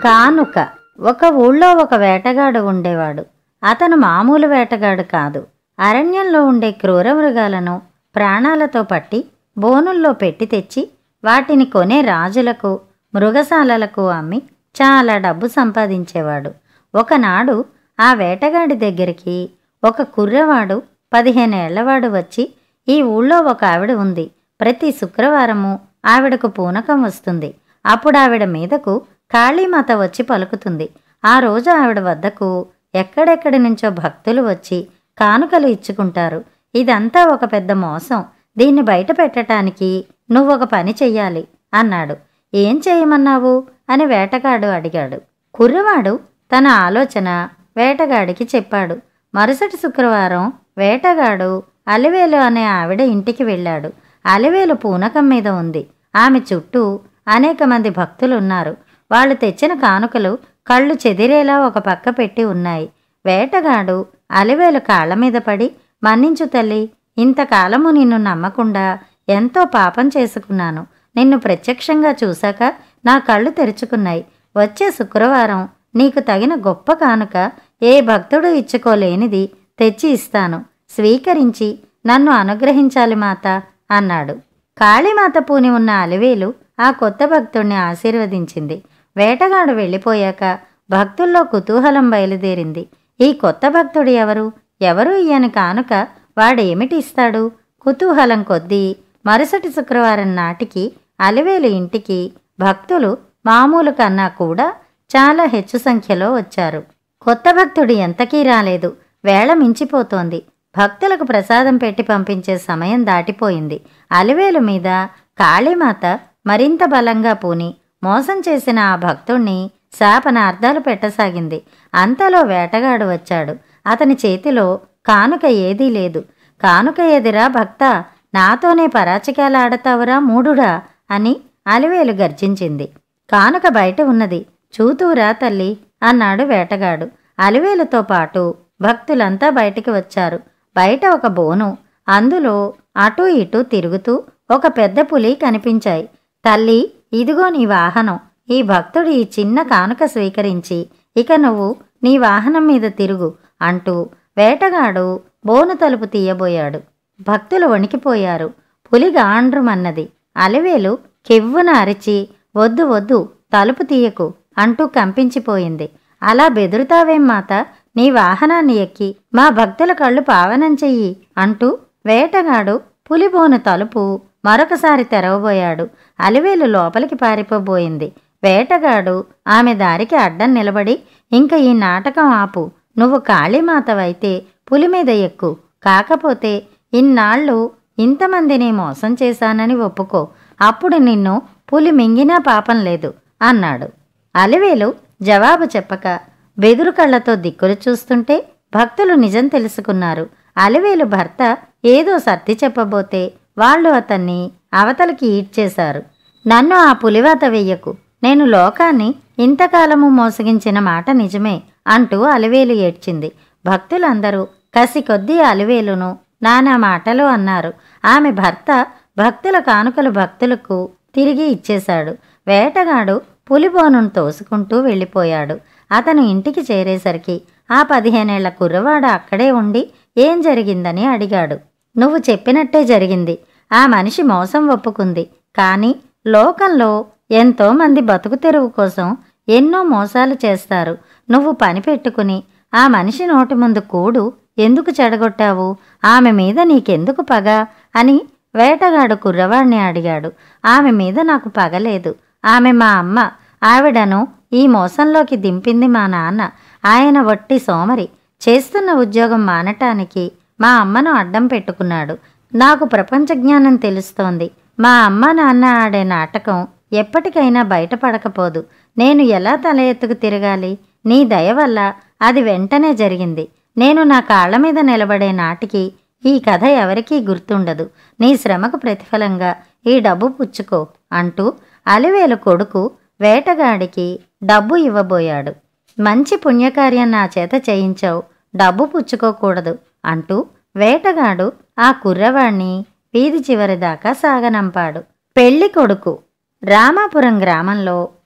కానుక ఒక ఊళ్ళో ఒక వేటగాడు ఉండేవాడు అతను మామూలు వేటగాడు కాదు అరణ్యంలో ఉండే క్రూర మృగాలను ప్రాణాలతో పట్టి బోనుల్లో పెట్టి తెచ్చి వాటిని కొనే రాజులకు మృగశాలలకు అమ్మి చాలా డబ్బు సంపాదించేవాడు ఒకనాడు ఆ వేటగాడి దగ్గరికి ఒక కుర్రవాడు పదిహేనేళ్లవాడు వచ్చి ఈ ఊళ్ళో ఒక ఆవిడ ఉంది ప్రతి శుక్రవారము ఆవిడకు పూనకం వస్తుంది అప్పుడు ఆవిడ మీదకు కాళీమాత వచ్చి పలుకుతుంది ఆ రోజు ఆవిడ వద్దకు ఎక్కడెక్కడి నుంచో భక్తులు వచ్చి కానుకలు ఇచ్చుకుంటారు ఇదంతా ఒక పెద్ద మోసం దీన్ని బయట పెట్టడానికి నువ్వొక పని చెయ్యాలి అన్నాడు ఏం చేయమన్నావు అని వేటగాడు అడిగాడు కుర్రవాడు తన ఆలోచన వేటగాడికి చెప్పాడు మరుసటి శుక్రవారం వేటగాడు అలివేలు అనే ఆవిడ ఇంటికి వెళ్ళాడు అలివేలు పూనకం మీద ఉంది ఆమె చుట్టూ అనేక మంది భక్తులు ఉన్నారు వాళ్ళు తెచ్చిన కానుకలు కళ్ళు చెదిరేలా ఒక పక్క పెట్టి ఉన్నాయి వేటగాడు అలివేలు కాళ్ళ మీద పడి మన్నించు తల్లి ఇంతకాలము నిన్ను నమ్మకుండా ఎంతో పాపం చేసుకున్నాను నిన్ను ప్రత్యక్షంగా చూశాక నా కళ్ళు తెరుచుకున్నాయి వచ్చే శుక్రవారం నీకు తగిన గొప్ప కానుక ఏ భక్తుడు ఇచ్చుకోలేనిది తెచ్చి ఇస్తాను స్వీకరించి నన్ను అనుగ్రహించాలి మాత అన్నాడు కాళీమాత పూని ఉన్న అలివేలు ఆ కొత్త భక్తుణ్ణి ఆశీర్వదించింది వేటగాడు వెళ్ళిపోయాక భక్తుల్లో కుతూహలం బయలుదేరింది ఈ కొత్త భక్తుడు ఎవరు ఎవరు ఈయన కానుక వాడేమిటి ఇస్తాడు కుతూహలం కొద్దీ మరుసటి శుక్రవారం నాటికి అలివేలు ఇంటికి భక్తులు మామూలు కన్నా కూడా చాలా హెచ్చు సంఖ్యలో వచ్చారు కొత్త భక్తుడు ఎంతకీ రాలేదు వేళ మించిపోతోంది భక్తులకు ప్రసాదం పెట్టి పంపించే సమయం దాటిపోయింది అలివేలు మీద కాళీమాత మరింత బలంగా పూని మోసం చేసిన ఆ భక్తుణ్ణి శాపనార్థాలు పెట్టసాగింది అంతలో వేటగాడు వచ్చాడు అతని చేతిలో కానుక ఏదీ లేదు కానుక ఎదిరా భక్త నాతోనే పరాచికాలాడతావురా మూడుడా అని అలివేలు గర్జించింది కానుక బయట ఉన్నది చూతూరా తల్లి అన్నాడు వేటగాడు అలివేలుతో పాటు భక్తులంతా బయటికి వచ్చారు బయట ఒక బోను అందులో అటూ ఇటూ తిరుగుతూ ఒక పెద్ద పులి కనిపించాయి తల్లి ఇదిగో నీ వాహనం ఈ భక్తుడు ఈ చిన్న కానుక స్వీకరించి ఇక నువ్వు నీ వాహనం మీద తిరుగు అంటూ వేటగాడు బోను తలుపు తీయబోయాడు భక్తులు వణికిపోయారు పులి గాండ్రుమన్నది అలివేలు కెవ్వున అరిచి వద్దు వద్దు తలుపు తీయకు అంటూ కంపించిపోయింది అలా బెదురుతావేం మాత నీ వాహనాన్ని ఎక్కి మా భక్తుల కళ్ళు పావనం చెయ్యి అంటూ వేటగాడు పులిబోను తలుపు మరొకసారి తెరవబోయాడు అలివేలు లోపలికి పారిపోబోయింది వేటగాడు ఆమె దారికి అడ్డం నిలబడి ఇంక ఈ నాటకం ఆపు నువ్వు కాళీమాతవైతే పులి మీద ఎక్కు కాకపోతే ఇన్నాళ్ళు ఇంతమందిని మోసం చేశానని ఒప్పుకో అప్పుడు నిన్ను పులి మింగినా పాపం లేదు అన్నాడు అలివేలు జవాబు చెప్పక బెదురు కళ్ళతో దిక్కులు చూస్తుంటే భక్తులు నిజం తెలుసుకున్నారు అలివేలు భర్త ఏదో సర్ది చెప్పబోతే వాళ్ళు అతన్ని అవతలికి ఈడ్చేశారు నన్ను ఆ పులివాత వెయ్యకు నేను లోకాన్ని ఇంతకాలము మోసగించిన మాట నిజమే అంటూ అలివేలు ఏడ్చింది భక్తులందరూ కసి కొద్దీ అలివేలును నానా మాటలు అన్నారు ఆమె భర్త భక్తుల కానుకలు భక్తులకు తిరిగి ఇచ్చేశాడు వేటగాడు పులిబోనును తోసుకుంటూ వెళ్ళిపోయాడు అతను ఇంటికి చేరేసరికి ఆ పదిహేనేళ్ల కుర్రవాడు అక్కడే ఉండి ఏం జరిగిందని అడిగాడు నువ్వు చెప్పినట్టే జరిగింది ఆ మనిషి మోసం ఒప్పుకుంది కానీ లోకంలో ఎంతో మంది బతుకు తెరువు కోసం ఎన్నో మోసాలు చేస్తారు నువ్వు పని పెట్టుకుని ఆ మనిషి నోటి ముందు కూడు ఎందుకు చెడగొట్టావు ఆమె మీద నీకెందుకు పగ అని వేటగాడు కుర్రవాణ్ణి అడిగాడు ఆమె మీద నాకు పగలేదు ఆమె మా అమ్మ ఆవిడను ఈ మోసంలోకి దింపింది మా నాన్న ఆయన వట్టి సోమరి చేస్తున్న ఉద్యోగం మానటానికి మా అమ్మను అడ్డం పెట్టుకున్నాడు నాకు ప్రపంచ జ్ఞానం తెలుస్తోంది మా అమ్మ నాన్న ఆడే నాటకం ఎప్పటికైనా బయటపడకపోదు నేను ఎలా తల ఎత్తుకు తిరగాలి నీ దయ వల్ల అది వెంటనే జరిగింది నేను నా కాళ్ళ మీద నిలబడే నాటికి ఈ కథ ఎవరికీ గుర్తుండదు నీ శ్రమకు ప్రతిఫలంగా ఈ డబ్బు పుచ్చుకో అంటూ అలివేలు కొడుకు వేటగాడికి డబ్బు ఇవ్వబోయాడు మంచి పుణ్యకార్యం నా చేత చేయించావు డబ్బు పుచ్చుకోకూడదు అంటూ వేటగాడు ఆ కుర్రవాణ్ణి వీధి చివరి దాకా సాగనంపాడు పెళ్లి కొడుకు రామాపురం గ్రామంలో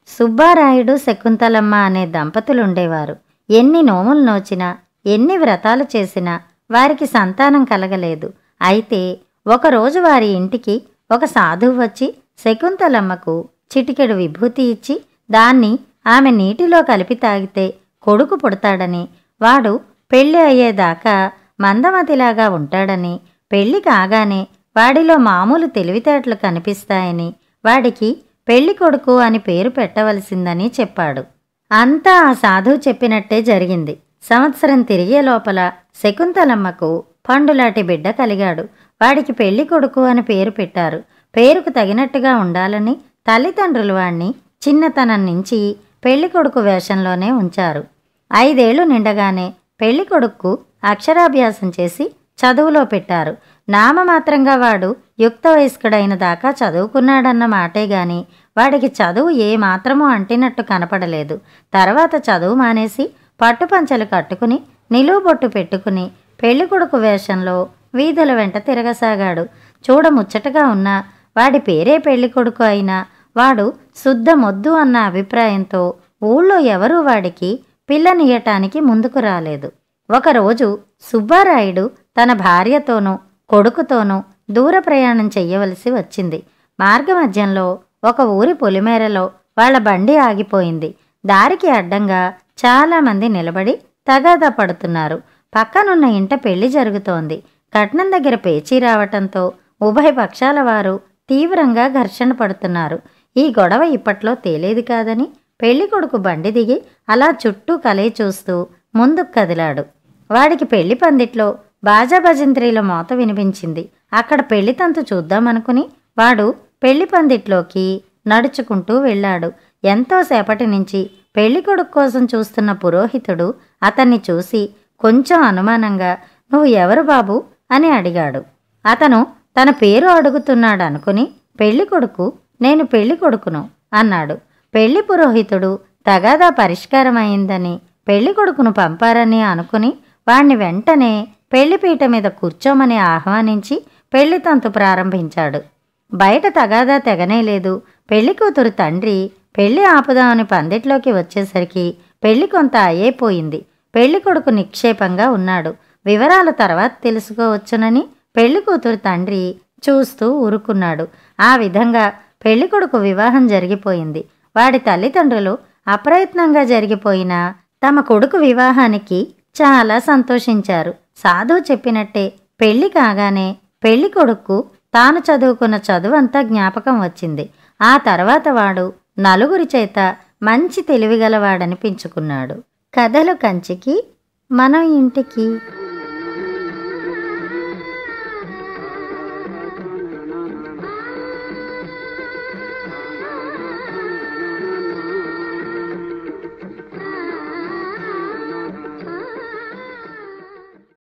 సుబ్బారాయుడు శకుంతలమ్మ అనే దంపతులు ఉండేవారు ఎన్ని నోములు నోచినా ఎన్ని వ్రతాలు చేసినా వారికి సంతానం కలగలేదు అయితే ఒకరోజు వారి ఇంటికి ఒక సాధువు వచ్చి శకుంతలమ్మకు చిటికెడు విభూతి ఇచ్చి దాన్ని ఆమె నీటిలో కలిపి తాగితే కొడుకు పుడతాడని వాడు పెళ్ళి అయ్యేదాకా మందమతిలాగా ఉంటాడని పెళ్లి కాగానే వాడిలో మామూలు తెలివితేటలు కనిపిస్తాయని వాడికి పెళ్లి కొడుకు అని పేరు పెట్టవలసిందని చెప్పాడు అంతా ఆ సాధువు చెప్పినట్టే జరిగింది సంవత్సరం తిరిగే లోపల శకుంతలమ్మకు పండులాంటి బిడ్డ కలిగాడు వాడికి పెళ్లి కొడుకు అని పేరు పెట్టారు పేరుకు తగినట్టుగా ఉండాలని తల్లిదండ్రులు వాణ్ణి చిన్నతనం నుంచి పెళ్లి కొడుకు వేషంలోనే ఉంచారు ఐదేళ్లు నిండగానే పెళ్లి కొడుక్కు అక్షరాభ్యాసం చేసి చదువులో పెట్టారు నామమాత్రంగా వాడు యుక్త వయస్కుడైన దాకా చదువుకున్నాడన్న మాటే గాని వాడికి చదువు ఏ మాత్రమూ అంటినట్టు కనపడలేదు తర్వాత చదువు మానేసి పట్టుపంచలు కట్టుకుని నిలువు బొట్టు పెట్టుకుని పెళ్ళికొడుకు వేషంలో వీధుల వెంట తిరగసాగాడు చూడ ముచ్చటగా ఉన్న వాడి పేరే పెళ్ళికొడుకు అయినా వాడు శుద్ధ మొద్దు అన్న అభిప్రాయంతో ఊళ్ళో ఎవరూ వాడికి పిల్లనియటానికి ముందుకు రాలేదు ఒకరోజు సుబ్బారాయుడు తన భార్యతోనూ కొడుకుతోనూ దూర ప్రయాణం చెయ్యవలసి వచ్చింది మార్గమధ్యంలో ఒక ఊరి పొలిమేరలో వాళ్ళ బండి ఆగిపోయింది దారికి అడ్డంగా చాలామంది నిలబడి తగాదా పడుతున్నారు పక్కనున్న ఇంట పెళ్లి జరుగుతోంది కట్నం దగ్గర పేచీ రావటంతో ఉభయ పక్షాల వారు తీవ్రంగా ఘర్షణ పడుతున్నారు ఈ గొడవ ఇప్పట్లో తేలేది కాదని పెళ్లి కొడుకు బండి దిగి అలా చుట్టూ కలయి చూస్తూ ముందుకు కదిలాడు వాడికి పెళ్లి పందిట్లో బాజా భజంత్రీల మోత వినిపించింది అక్కడ పెళ్లి తంతు చూద్దామనుకుని వాడు పెళ్లి పందిట్లోకి నడుచుకుంటూ వెళ్ళాడు ఎంతో సేపటి నుంచి పెళ్లి కొడుకు కోసం చూస్తున్న పురోహితుడు అతన్ని చూసి కొంచెం అనుమానంగా నువ్వు ఎవరు బాబు అని అడిగాడు అతను తన పేరు అడుగుతున్నాడు అనుకుని పెళ్లి కొడుకు నేను పెళ్లి కొడుకును అన్నాడు పెళ్లి పురోహితుడు తగాదా పరిష్కారమైందని పెళ్లి కొడుకును పంపారని అనుకుని వాణ్ణి వెంటనే పెళ్లిపీట మీద కూర్చోమని ఆహ్వానించి పెళ్లి తంతు ప్రారంభించాడు బయట తగాదా తెగనే లేదు పెళ్లి కూతురు తండ్రి పెళ్లి ఆపుదామని పందిట్లోకి వచ్చేసరికి పెళ్లి కొంత అయ్యేపోయింది పెళ్లి కొడుకు నిక్షేపంగా ఉన్నాడు వివరాల తర్వాత తెలుసుకోవచ్చునని పెళ్లి కూతురు తండ్రి చూస్తూ ఊరుకున్నాడు ఆ విధంగా పెళ్లి కొడుకు వివాహం జరిగిపోయింది వాడి తల్లిదండ్రులు అప్రయత్నంగా జరిగిపోయిన తమ కొడుకు వివాహానికి చాలా సంతోషించారు సాధువు చెప్పినట్టే పెళ్లి కాగానే పెళ్లి కొడుకు తాను చదువుకున్న చదువంతా జ్ఞాపకం వచ్చింది ఆ తర్వాత వాడు నలుగురి చేత మంచి తెలివిగలవాడనిపించుకున్నాడు కథలు కంచికి మనం ఇంటికి